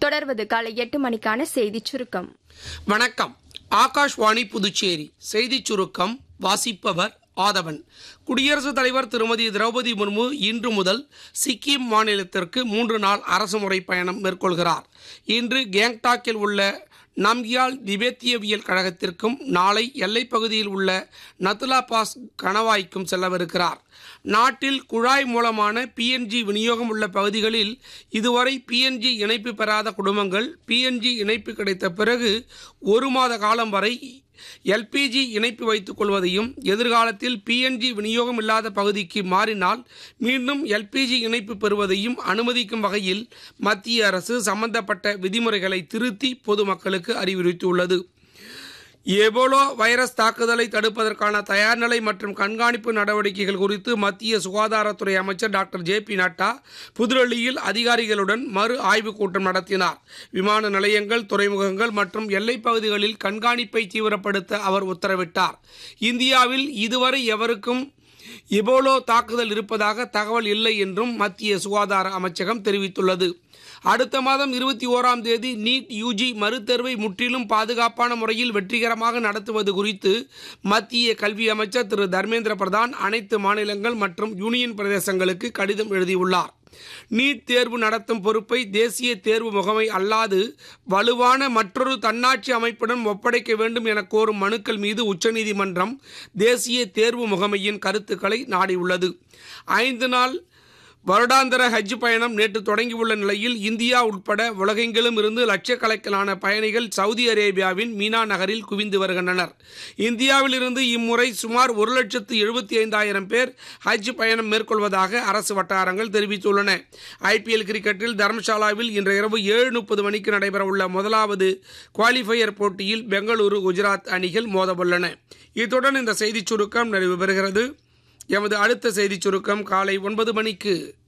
தொடர்வது காலை எட்டு மணிக்கான செய்திச் சுருக்கம் வணக்கம் ஆகாஷ்வாணி புதுச்சேரி செய்திச் சுருக்கம் வாசிப்பவர் ஆதவன் குடியரசுத் தலைவர் திருமதி திரௌபதி முர்மு இன்று முதல் சிக்கிம் மாநிலத்திற்கு மூன்று நாள் அரசுமுறை பயணம் மேற்கொள்கிறார் இன்று கேங்டாக்கில் உள்ள நம்கியால் திபேத்தியவியல் கழகத்திற்கும் நாளை எல்லைப் பகுதியில் உள்ள நத்துலா பாஸ் கணவாய்க்கும் செல்லவிருக்கிறார் நாட்டில் குழாய் மூலமான பிஎன்ஜி விநியோகம் உள்ள பகுதிகளில் இதுவரை பிஎன்ஜி இணைப்பு பெறாத குடும்பங்கள் பிஎன்ஜி இணைப்பு கிடைத்த பிறகு ஒரு மாத காலம் வரை எல்பிஜி இணைப்பு வைத்துக் கொள்வதையும் எதிர்காலத்தில் பிஎன்ஜி விநியோகம் இல்லாத பகுதிக்கு மாறினால் மீண்டும் எல்பிஜி இணைப்பு பெறுவதையும் அனுமதிக்கும் வகையில் மத்திய அரசு சம்பந்தப்பட்ட விதிமுறைகளை திருத்தி பொதுமக்களுக்கு அறிவுறுத்தியுள்ளது எபோலா வைரஸ் தாக்குதலை தடுப்பதற்கான தயார்நிலை மற்றும் கண்காணிப்பு நடவடிக்கைகள் குறித்து மத்திய சுகாதாரத்துறை அமைச்சர் டாக்டர் ஜே பி நட்டா புதுடெல்லியில் அதிகாரிகளுடன் மறு ஆய்வுக் கூட்டம் நடத்தினார் விமான நிலையங்கள் துறைமுகங்கள் மற்றும் எல்லைப் பகுதிகளில் கண்காணிப்பை தீவிரப்படுத்த அவர் உத்தரவிட்டார் இந்தியாவில் இதுவரை எவருக்கும் எபோலோ தாக்குதல் இருப்பதாக தகவல் இல்லை என்றும் மத்திய சுகாதார அமைச்சகம் தெரிவித்துள்ளது அடுத்த மாதம் இருபத்தி ஓராம் தேதி நீட் யூஜி மறுதேர்வை முற்றிலும் பாதுகாப்பான முறையில் வெற்றிகரமாக நடத்துவது குறித்து மத்திய கல்வி அமைச்சர் திரு தர்மேந்திர பிரதான் அனைத்து மாநிலங்கள் மற்றும் யூனியன் பிரதேசங்களுக்கு கடிதம் எழுதியுள்ளார் நீட் தேர்வு நடத்தும் பொறுப்பை தேசிய தேர்வு முகமை அல்லாது வலுவான மற்றொரு தன்னாட்சி அமைப்புடன் ஒப்படைக்க வேண்டும் என கோரும் மனுக்கள் மீது உச்சநீதிமன்றம் தேசிய தேர்வு முகமையின் கருத்துக்களை நாடியுள்ளது ஐந்து நாள் வருடாந்திர ஹஜ் பயணம் நேற்று தொடங்கியுள்ள நிலையில் இந்தியா உட்பட உலகெங்கிலும் இருந்து லட்சக்கணக்கிலான பயணிகள் சவுதி அரேபியாவின் மீனா நகரில் குவிந்து வருகின்றனர் இந்தியாவிலிருந்து இம்முறை சுமார் ஒரு லட்சத்து எழுபத்தி ஐந்தாயிரம் பேர் ஹஜ் பயணம் மேற்கொள்வதாக அரசு வட்டாரங்கள் தெரிவித்துள்ளன ஐபிஎல் கிரிக்கெட்டில் தர்மசாலாவில் இன்று இரவு ஏழு முப்பது மணிக்கு நடைபெறவுள்ள முதலாவது குவாலிஃபயர் போட்டியில் பெங்களூரு குஜராத் அணிகள் மோதவுள்ளன இத்துடன் இந்த செய்திச் சுருக்கம் நிறைவு பெறுகிறது எமது அடுத்த செய்திச் சுருக்கம் காலை ஒன்பது மணிக்கு